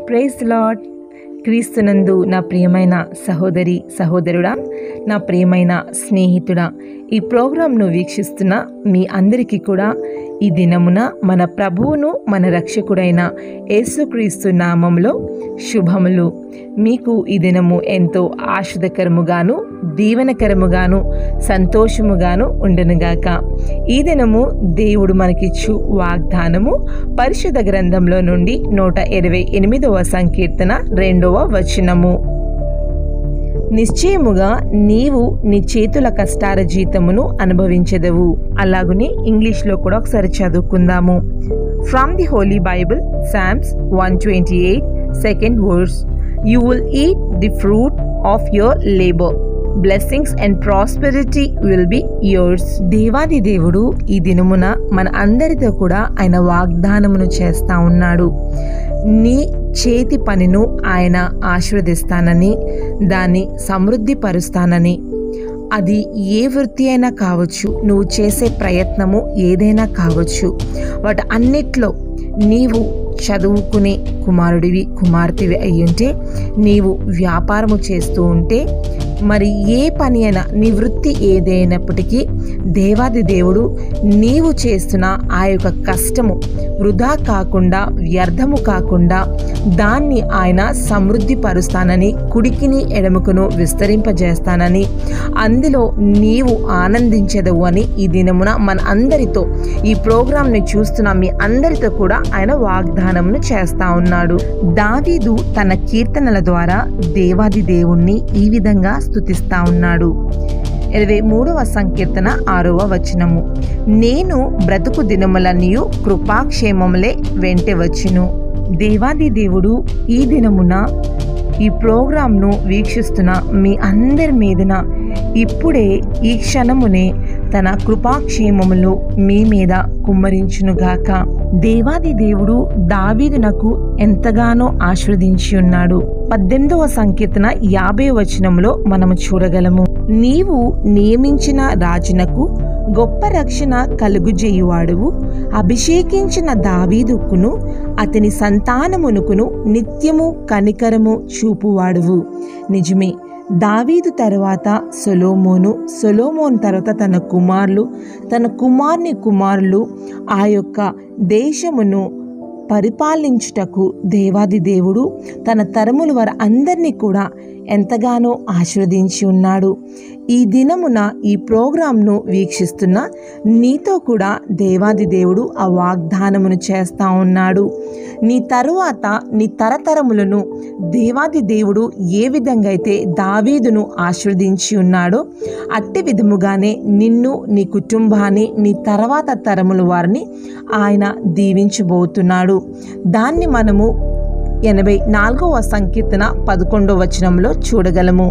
praise lord క్రీస్తునందు నా ప్రియమైన సహోదరి సహోదరుడా నా ప్రియమైన స్నేహితుడా ఈ ప్రోగ్రాంను వీక్షిస్తున్న మీ అందరికీ కూడా ఈ దినమున మన ప్రభువును మన రక్షకుడైన యేసుక్రీస్తు నామంలో శుభములు మీకు ఈ దినము ఎంతో ఆశుదకరముగాను దీవెనకరముగాను సంతోషముగాను ఉండనుగాక ఈ దినము దేవుడు మనకిచ్చు వాగ్దానము పరిశుద్ధ గ్రంథంలో నుండి నూట ఇరవై ఎనిమిదవ సంకీర్తన రెండవ వచనము నిశ్చయముగా నీవు నీ చేతుల కష్టార జీతమును అనుభవించదవు అలాగునే ఇంగ్లీష్లో కూడా ఒకసారి చదువుకుందాము from the holy Bible Psalms one twenty eight second words you will eat the fruit of your labour blessings and prosperity will be yours దేవాది దేవుడు ఈ దినమున మన అందరితో కూడా ఆయన వాగ్దానమును చేస్తా ఉన్నాడు నీ చేతి పనిను ఆయన ఆశీర్వదిస్తానని దాన్ని సమృద్ధి పరుస్తానని అది ఏ వృత్తి అయినా కావచ్చు నువ్వు చేసే ప్రయత్నము ఏదైనా కావచ్చు వాటి అన్నిట్లో నీవు చదువుకునే కుమారుడివి కుమార్తెవి అయ్యుంటే నీవు వ్యాపారము చేస్తూ ఉంటే మరి ఏ పని అయినా నీ వృత్తి ఏదైనప్పటికీ దేవాది దేవుడు నీవు చేస్తున్న ఆ యొక్క కష్టము వృధా కాకుండా వ్యర్థము కాకుండా దాన్ని ఆయన సమృద్ధి పరుస్తానని కుడికిని ఎడముకును విస్తరింపజేస్తానని అందులో నీవు ఆనందించదవు అని ఈ దినమున మన అందరితో ఈ ప్రోగ్రాంని చూస్తున్న మీ అందరితో కూడా ఆయన వాగ్దానమును చేస్తా ఉన్నాడు దావీదు తన కీర్తనల ద్వారా దేవాది దేవుణ్ణి ఈ విధంగా స్తుతిస్తా ఉన్నాడు ఇరవై మూడవ సంకీర్తన ఆరవ వచనము నేను బ్రతుకు దినములన్నయు కృపాక్షేమములే వెంట వచ్చును దేవాది దేవుడు ఈ దినమున ఈ ప్రోగ్రాంను వీక్షిస్తున్న మీ అందరి మీదన ఇప్పుడే ఈ క్షణమునే తన కృపాక్షేమములు మీ మీద కుమ్మరించునుగాక దేవాది దేవుడు దావీదునకు ఎంతగానో ఆశీర్వదించి ఉన్నాడు పద్దెనిమిదవ సంకీర్తన యాభై వచనంలో మనము చూడగలము నీవు నియమించిన రాజునకు గొప్ప రక్షణ కలుగుజేయువాడువు అభిషేకించిన దావీదుకును అతని సంతానమునుకును నిత్యము కనికరము చూపువాడువు నిజమే దావీదు తర్వాత సొలోమోను సొలోమోన్ తర్వాత తన కుమారులు తన కుమార్ని కుమారులు ఆ యొక్క దేశమును పరిపాలించుటకు దేవాది దేవుడు తన తరముల వారు అందరినీ కూడా ఎంతగానో ఆశీర్వదించి ఉన్నాడు ఈ దినమున ఈ ప్రోగ్రాంను వీక్షిస్తున్న నీతో కూడా దేవాది దేవుడు ఆ వాగ్దానమును చేస్తా ఉన్నాడు నీ తరువాత నీ తరతరములను దేవాది దేవుడు ఏ విధంగా అయితే దావీదును ఆశీర్వదించి ఉన్నాడో అట్టి విధముగానే నిన్ను నీ కుటుంబాన్ని నీ తర్వాత తరముల వారిని ఆయన దీవించబోతున్నాడు దాన్ని మనము ఎనభై నాలుగవ సంకీర్తన పదకొండవ వచనంలో చూడగలము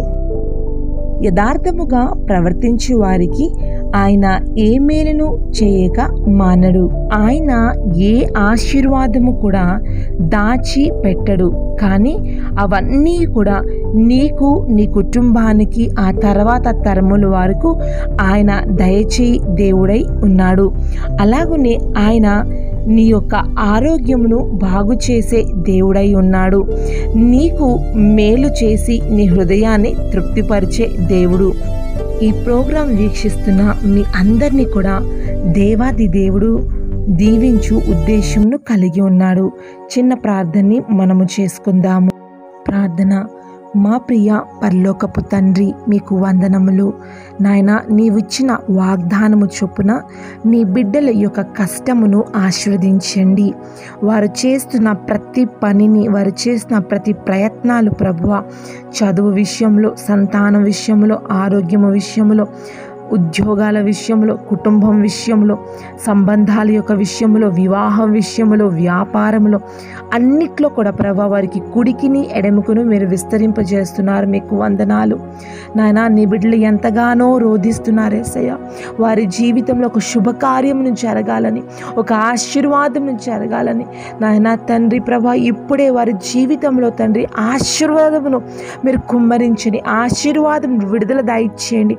యథార్థముగా ప్రవర్తించే వారికి ఆయన ఏ మేలును చేయక మానడు ఆయన ఏ ఆశీర్వాదము కూడా దాచి పెట్టడు కానీ అవన్నీ కూడా నీకు నీ కుటుంబానికి ఆ తర్వాత తరముల వరకు ఆయన దయచేయి దేవుడై ఉన్నాడు అలాగనే ఆయన నీ యొక్క ఆరోగ్యమును బాగు చేసే దేవుడై ఉన్నాడు నీకు మేలు చేసి నీ హృదయాన్ని తృప్తిపరిచే దేవుడు ఈ ప్రోగ్రాం వీక్షిస్తున్న మీ అందరినీ కూడా దేవాది దేవుడు దీవించు ఉద్దేశంను కలిగి ఉన్నాడు చిన్న ప్రార్థనని మనము చేసుకుందాము ప్రార్థన మా ప్రియ పరలోకపు తండ్రి మీకు వందనములు నాయన నీవిచ్చిన వాగ్దానము చొప్పున నీ బిడ్డల యొక్క కష్టమును ఆశీర్వదించండి వారు చేస్తున్న ప్రతి పనిని వారు చేస్తున్న ప్రతి ప్రయత్నాలు ప్రభువ చదువు విషయంలో సంతానం విషయంలో ఆరోగ్యము విషయంలో ఉద్యోగాల విషయంలో కుటుంబం విషయంలో సంబంధాల యొక్క విషయంలో వివాహం విషయంలో వ్యాపారంలో అన్నిట్లో కూడా ప్రభా వారికి కుడికిని ఎడముకును మీరు విస్తరింపజేస్తున్నారు మీకు వందనాలు నాయన నీ బిడ్డలు ఎంతగానో రోధిస్తున్నారు ఏసయ్య వారి జీవితంలో ఒక శుభకార్యమును జరగాలని ఒక ఆశీర్వాదం జరగాలని నాయన తండ్రి ప్రభా ఇప్పుడే వారి జీవితంలో తండ్రి ఆశీర్వాదమును మీరు కుమ్మరించండి ఆశీర్వాదం విడుదల దయచేయండి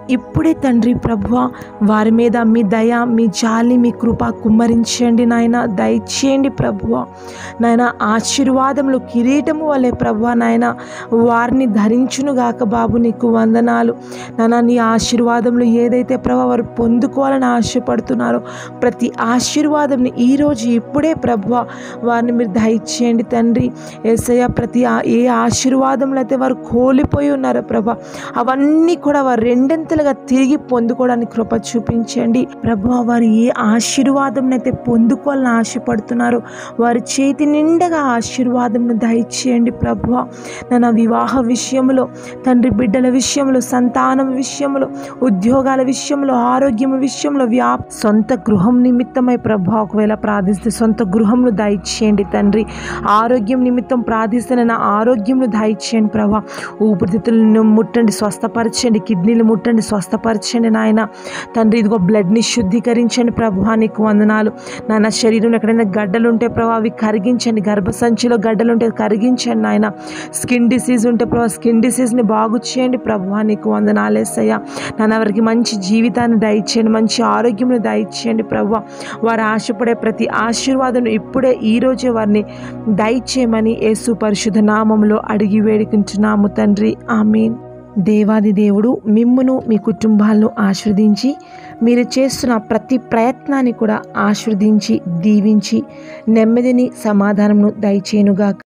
ఇప్పుడే తండ్రి ప్రభు వారి మీద మీ దయ మీ జాలి మీ కృప కుమ్మరించండి నాయన దయచేయండి ప్రభువ నాయన ఆశీర్వాదములు కిరీటము వలె ప్రభు నాయన వారిని ధరించునుగాక బాబు నీకు వందనాలు నాన్న నీ ఆశీర్వాదములు ఏదైతే ప్రభు వారు పొందుకోవాలని ఆశపడుతున్నారో ప్రతి ఆశీర్వాదంని ఈరోజు ఇప్పుడే ప్రభు వారిని మీరు దయచేయండి తండ్రి ఏసయ్య ప్రతి ఆ- ఏ ఆశీర్వాదములు అయితే వారు కోల్పోయి ఉన్నారో ప్రభ అవన్నీ కూడా వారు రెండంతలుగా తిరిగి పొందుకోవడానికి కృప చూపించండి ప్రభు వారు ఏ ఆశీర్వాదం అయితే పొందుకోవాలని ఆశపడుతున్నారో వారి చేతి నిండగా ఆశీర్వాదం దయచేయండి ప్రభు నా వివాహ విషయంలో తండ్రి బిడ్డల విషయంలో సంతానం విషయంలో ఉద్యోగాల విషయంలో ఆరోగ్యం విషయంలో వ్యా సొంత గృహం నిమిత్తమై ప్రభు ఒకవేళ ప్రార్థిస్తే సొంత గృహంను దయచేయండి తండ్రి ఆరోగ్యం నిమిత్తం ప్రార్థిస్తే నా ఆరోగ్యంను దయచేయండి ప్రభా ఊపిరితిత్తులను ముట్టండి స్వస్థపరచండి కిడ్నీలు ముట్టండి స్వస్థపరచండి నాయన తండ్రి ఇదిగో బ్లడ్ని శుద్ధీకరించండి ప్రభా నీకు వందనాలు నాన్న శరీరంలో ఎక్కడైనా గడ్డలు ఉంటే ప్రభా అవి కరిగించండి గర్భసంచిలో గడ్డలు ఉంటే కరిగించండి నాయన స్కిన్ డిసీజ్ ఉంటే ప్రభా స్కిన్ డిసీజ్ని బాగు చేయండి ప్రభా నీకు వందనాలేసయ్యా నాన్న వారికి మంచి జీవితాన్ని దయచేయండి మంచి ఆరోగ్యంను దయచేయండి ప్రభా వారు ఆశపడే ప్రతి ఆశీర్వాదం ఇప్పుడే ఈరోజే వారిని దయచేయమని యేసు పరిశుద్ధ నామంలో అడిగి వేడుకుంటున్నాము తండ్రి ఆమీన్ దేవాది దేవుడు మిమ్మును మీ కుటుంబాలను ఆశీర్వదించి మీరు చేస్తున్న ప్రతి ప్రయత్నాన్ని కూడా ఆశీర్వదించి దీవించి నెమ్మదిని సమాధానమును దయచేయునుగా